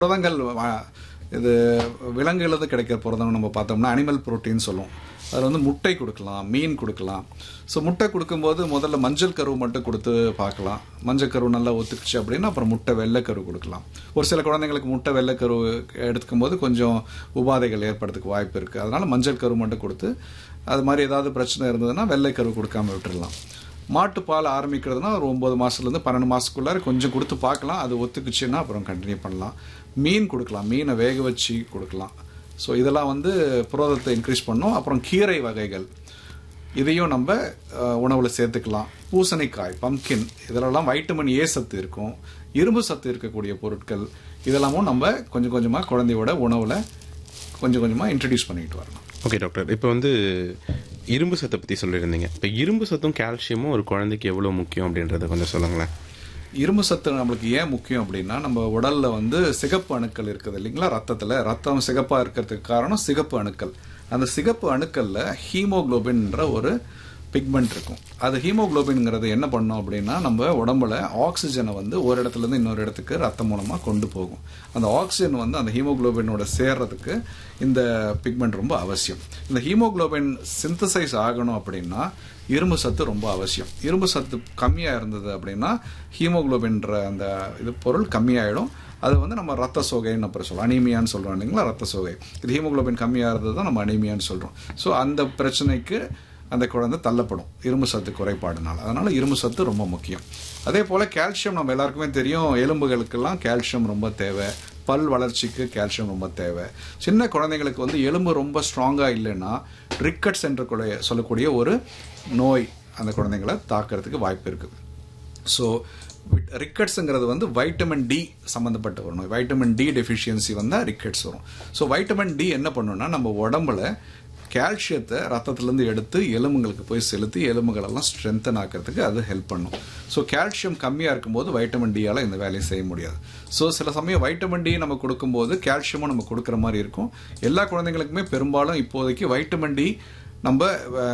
புரதங்கள் வ- இது விலங்குகளது கிடைக்கிற புரதம் நம்ம பார்த்தோம்னா அனிமல் புரோட்டீன் சொல்லுவோம் அதில் வந்து முட்டை கொடுக்கலாம் மீன் கொடுக்கலாம் ஸோ முட்டை கொடுக்கும்போது முதல்ல மஞ்சள் கரு மட்டும் கொடுத்து பார்க்கலாம் மஞ்சள் கரு நல்லா ஒத்துக்குச்சு அப்படின்னா அப்புறம் முட்டை வெள்ளைக்கரு கொடுக்கலாம் ஒரு சில குழந்தைங்களுக்கு முட்டை வெள்ளைக்கரு எடுத்துக்கும் போது கொஞ்சம் உபாதைகள் ஏற்படுறதுக்கு வாய்ப்பு இருக்குது அதனால மஞ்சள் கரு மட்டும் கொடுத்து அது மாதிரி ஏதாவது பிரச்சனை இருந்ததுன்னா வெள்ளைக்கரு கொடுக்காம விட்டுறலாம் மாட்டுப்பால் ஆரம்பிக்கிறதுனா ஒரு ஒம்பது மாதத்துலேருந்து பன்னெண்டு மாதத்துக்குள்ளார கொஞ்சம் கொடுத்து பார்க்கலாம் அது ஒத்துக்குச்சுன்னா அப்புறம் கண்டினியூ பண்ணலாம் மீன் கொடுக்கலாம் மீனை வேக வச்சு கொடுக்கலாம் ஸோ இதெல்லாம் வந்து புரதத்தை இன்க்ரீஸ் பண்ணும் அப்புறம் கீரை வகைகள் இதையும் நம்ம உணவில் சேர்த்துக்கலாம் பூசணிக்காய் பம்கின் இதிலெல்லாம் வைட்டமின் ஏ சத்து இருக்கும் இரும்பு சத்து இருக்கக்கூடிய பொருட்கள் இதெல்லாமும் நம்ம கொஞ்சம் கொஞ்சமாக குழந்தையோட உணவில் கொஞ்சம் கொஞ்சமாக இன்ட்ரடியூஸ் பண்ணிட்டு வரணும் ஓகே டாக்டர் இப்போ வந்து இரும்பு சத்தை பற்றி சொல்லியிருந்தீங்க இப்போ இரும்பு சத்தும் கால்சியமும் ஒரு குழந்தைக்கு எவ்வளோ முக்கியம் அப்படின்றத கொஞ்சம் சொல்லுங்களேன் இரும்பு சத்து நம்மளுக்கு ஏன் முக்கியம் அப்படின்னா நம்ம உடல்ல வந்து சிகப்பு அணுக்கள் இருக்குது இல்லைங்களா ரத்தத்துல ரத்தம் சிகப்பா இருக்கிறதுக்கு காரணம் சிகப்பு அணுக்கள் அந்த சிகப்பு அணுக்கள்ல ஹீமோகுளோபின்ன்ற ஒரு பிக்மெண்ட் இருக்கும் அது ஹீமோகுளோபின்ங்கிறது என்ன பண்ணும் அப்படின்னா நம்ம உடம்புல ஆக்சிஜனை வந்து ஒரு இடத்துல இருந்து இன்னொரு இடத்துக்கு ரத்தம் மூலமா கொண்டு போகும் அந்த ஆக்சிஜன் வந்து அந்த ஹீமோகுளோபினோட சேர்றதுக்கு இந்த பிக்மெண்ட் ரொம்ப அவசியம் இந்த ஹீமோகுளோபின் சிந்தசைஸ் ஆகணும் அப்படின்னா இரும்பு சத்து ரொம்ப அவசியம் இரும்பு சத்து கம்மியாக இருந்தது அப்படின்னா ஹீமோகுளோபின்ற அந்த இது பொருள் கம்மியாயிடும் அது வந்து நம்ம ரத்த சோகைன்னு அப்புறம் சொல்லுவோம் அனீமியான்னு சொல்கிறோம் இல்லைங்களா ரத்த சோகை இது ஹீமோகுளோபின் கம்மியாக இருந்தது தான் நம்ம அனீமியான்னு சொல்கிறோம் ஸோ அந்த பிரச்சனைக்கு அந்த குழந்தை தள்ளப்படும் இரும்பு சத்து குறைபாடுனால அதனால இரும்பு சத்து ரொம்ப முக்கியம் அதே போல் கால்சியம் நம்ம எல்லாருக்குமே தெரியும் எலும்புகளுக்கெல்லாம் கால்சியம் ரொம்ப தேவை பல் வளர்ச்சிக்கு கால்சியம் ரொம்ப தேவை சின்ன குழந்தைங்களுக்கு வந்து எலும்பு ரொம்ப ஸ்ட்ராங்காக இல்லைன்னா ரிக்கட்ஸ் என்று கூட சொல்லக்கூடிய ஒரு நோய் அந்த குழந்தைங்களை தாக்கிறதுக்கு வாய்ப்பு இருக்குது ஸோ ரிக்கட்ஸுங்கிறது வந்து வைட்டமின் டி சம்மந்தப்பட்ட ஒரு நோய் வைட்டமின் டி டெஃபிஷியன்சி வந்தால் ரிக்கட்ஸ் வரும் ஸோ வைட்டமின் டி என்ன பண்ணுன்னா நம்ம உடம்புல கால்சியத்தை ரத்தத்திலேருந்து எடுத்து எலும்புங்களுக்கு போய் செலுத்தி எலும்புகளெல்லாம் ஸ்ட்ரென்தன் ஆக்கிறதுக்கு அது ஹெல்ப் பண்ணும் ஸோ கால்சியம் கம்மியாக இருக்கும்போது வைட்டமின் டியால் இந்த வேலையை செய்ய முடியாது ஸோ சில சமயம் வைட்டமின் டி நம்ம கொடுக்கும்போது கால்சியமும் நம்ம கொடுக்குற மாதிரி இருக்கும் எல்லா குழந்தைங்களுக்குமே பெரும்பாலும் இப்போதைக்கு வைட்டமின் டி நம்ம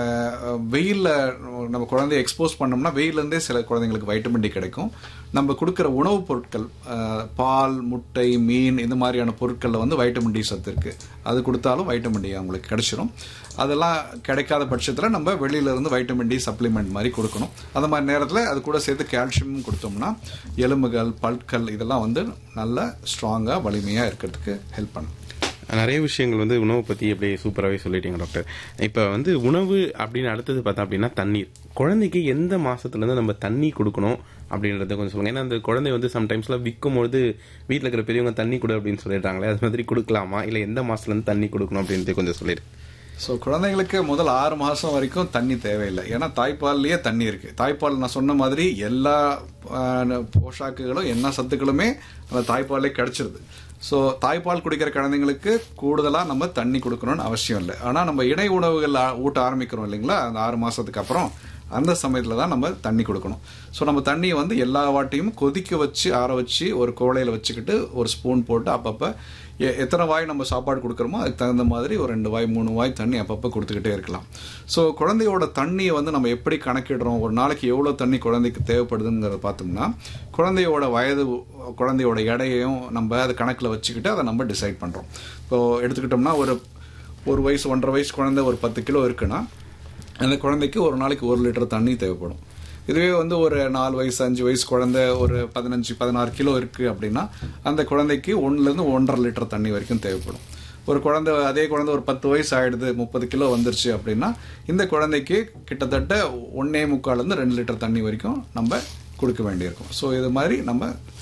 வெயிலில் நம்ம குழந்தைய எக்ஸ்போஸ் பண்ணோம்னா வெயிலேருந்தே சில குழந்தைங்களுக்கு வைட்டமின் டி கிடைக்கும் நம்ம கொடுக்குற உணவுப் பொருட்கள் அஹ், பால் முட்டை மீன் இந்த மாதிரியான பொருட்களில் வந்து வைட்டமின் டி சத்து இருக்குது அது கொடுத்தாலும் வைட்டமின் டி அவங்களுக்கு கிடைச்சிரும் அதெல்லாம் கிடைக்காத பட்சத்தில் நம்ம வெளியில இருந்து வைட்டமின் டி சப்ளிமெண்ட் மாதிரி கொடுக்கணும் அந்த மாதிரி நேரத்தில் அது கூட சேர்த்து கால்சியமும் கொடுத்தோம்னா எலும்புகள் பல்கள் இதெல்லாம் வந்து நல்ல ஸ்ட்ராங்காக வலிமையாக இருக்கிறதுக்கு ஹெல்ப் பண்ணும் நிறைய விஷயங்கள் வந்து உணவை பற்றி அப்படியே சூப்பராகவே சொல்லிட்டீங்க டாக்டர் இப்போ வந்து உணவு அப்படின்னு அடுத்தது பார்த்தா அப்படின்னா தண்ணீர் குழந்தைக்கு எந்த மாசத்துலேருந்து நம்ம தண்ணி கொடுக்கணும் அப்படின்றத கொஞ்சம் சொல்லுங்க ஏன்னா அந்த குழந்தை வந்து சம்டைம்ஸ்லாம் விற்கும் பொழுது வீட்டில் இருக்கிற பெரியவங்க தண்ணி கொடு அப்படின்னு சொல்லிடுறாங்களே அது மாதிரி கொடுக்கலாமா இல்லை எந்த மாசத்துலேருந்து தண்ணி கொடுக்கணும் அப்படின்றத கொஞ்சம் சொல்லிடு ஸோ குழந்தைங்களுக்கு முதல் ஆறு மாதம் வரைக்கும் தண்ணி தேவையில்லை ஏன்னா தாய்ப்பால்லையே தண்ணி இருக்கு தாய்ப்பால் நான் சொன்ன மாதிரி எல்லா ஆஹ், போஷாக்குகளும் என்ன சத்துக்களுமே அந்த தாய்ப்பாலே கிடைச்சிருது ஸோ தாய்ப்பால் குடிக்கிற குழந்தைங்களுக்கு கூடுதலாக நம்ம தண்ணி கொடுக்கணும்னு அவசியம் இல்லை ஆனால் நம்ம இடை உணவுகள் ஆ- ஊட்ட ஆரம்பிக்கிறோம் இல்லைங்களா அந்த ஆறு மாதத்துக்கு அப்புறம் அந்த சமயத்தில் தான் நம்ம தண்ணி கொடுக்கணும் ஸோ நம்ம தண்ணியை வந்து எல்லா வாட்டியும் கொதிக்க வச்சு ஆற வச்சு ஒரு கோழையில் வச்சுக்கிட்டு ஒரு ஸ்பூன் போட்டு அப்பப்போ எ- எத்தனை வாய் நம்ம சாப்பாடு கொடுக்குறோமோ அதுக்கு தகுந்த மாதிரி ஒரு ரெண்டு வாய் மூணு வாய் தண்ணி அப்பப்போ கொடுத்துக்கிட்டே இருக்கலாம் ஸோ குழந்தையோட தண்ணியை வந்து நம்ம எப்படி கணக்கிடுறோம் ஒரு நாளைக்கு எவ்வளோ தண்ணி குழந்தைக்கு தேவைப்படுதுங்கிறத பார்த்தோம்னா குழந்தையோட வயது குழந்தையோட எடையையும் நம்ம அதை கணக்கில் வச்சுக்கிட்டு அதை நம்ம டிசைட் பண்ணுறோம் இப்போ எடுத்துக்கிட்டோம்னா ஒரு ஒரு வயசு ஒன்றரை வயசு குழந்தை ஒரு பத்து கிலோ இருக்குன்னா அந்த குழந்தைக்கு ஒரு நாளைக்கு ஒரு லிட்டர் தண்ணி தேவைப்படும் இதுவே வந்து ஒரு நாலு வயசு அஞ்சு வயசு குழந்தை ஒரு பதினஞ்சு பதினாறு கிலோ இருக்கு அப்படின்னா அந்த குழந்தைக்கு ஒன்றுலேருந்து ஒன்றரை லிட்டர் தண்ணி வரைக்கும் தேவைப்படும் ஒரு குழந்தை அதே குழந்தை ஒரு பத்து வயசு ஆயிடுது முப்பது கிலோ வந்துருச்சு அப்படின்னா இந்த குழந்தைக்கு கிட்டத்தட்ட ஒன்னே முக்கால்லேருந்து ரெண்டு லிட்டர் தண்ணி வரைக்கும் நம்ம கொடுக்க வேண்டியிருக்கும் ஸோ இது மாதிரி நம்ம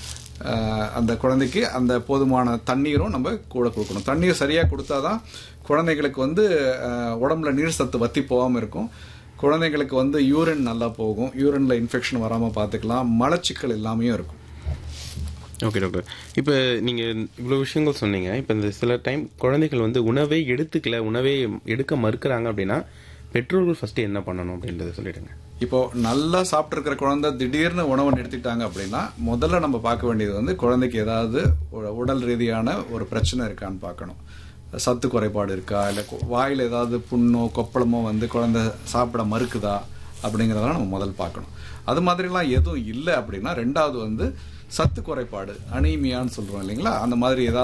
ஆஹ், அந்த குழந்தைக்கு அந்த போதுமான தண்ணீரும் நம்ம கூட கொடுக்கணும் தண்ணீர் சரியாக கொடுத்தாதான் குழந்தைங்களுக்கு வந்து ஆஹ், உடம்புல நீர் சத்து வத்தி போகாமல் இருக்கும் குழந்தைங்களுக்கு வந்து யூரின் நல்லா போகும் யூரின்ல இன்ஃபெக்ஷன் வராமல் பார்த்துக்கலாம் மலச்சிக்கல் எல்லாமே இருக்கும் ஓகே டாக்டர் இப்போ நீங்கள் இவ்வளோ விஷயங்கள் சொன்னீங்க இப்போ இந்த சில டைம் குழந்தைகள் வந்து உணவே எடுத்துக்கல உணவே எடுக்க மறுக்கிறாங்க அப்படின்னா பெற்றோர்கள் ஃபர்ஸ்ட் என்ன பண்ணணும் அப்படின்றத சொல்லிடுங்க இப்போ நல்லா சாப்பிட்டு இருக்கிற குழந்தை திடீர்னு உணவை நிறுத்திட்டாங்க அப்படின்னா முதல்ல நம்ம பார்க்க வேண்டியது வந்து குழந்தைக்கு ஏதாவது உ- உடல் ரீதியான ஒரு பிரச்சனை இருக்கான்னு பார்க்கணும் சத்து குறைபாடு இருக்கா இல்லை வாயில் ஏதாவது புண்ணோ கொப்பளமோ வந்து குழந்தை சாப்பிட மறுக்குதா அப்படிங்கிறதெல்லாம் நம்ம முதல் பார்க்கணும் அது மாதிரிலாம் எதுவும் இல்லை அப்படின்னா ரெண்டாவது வந்து சத்து குறைபாடு அனீமியான்னு சொல்றோம் இல்லைங்களா அந்த மாதிரி ஏதாவது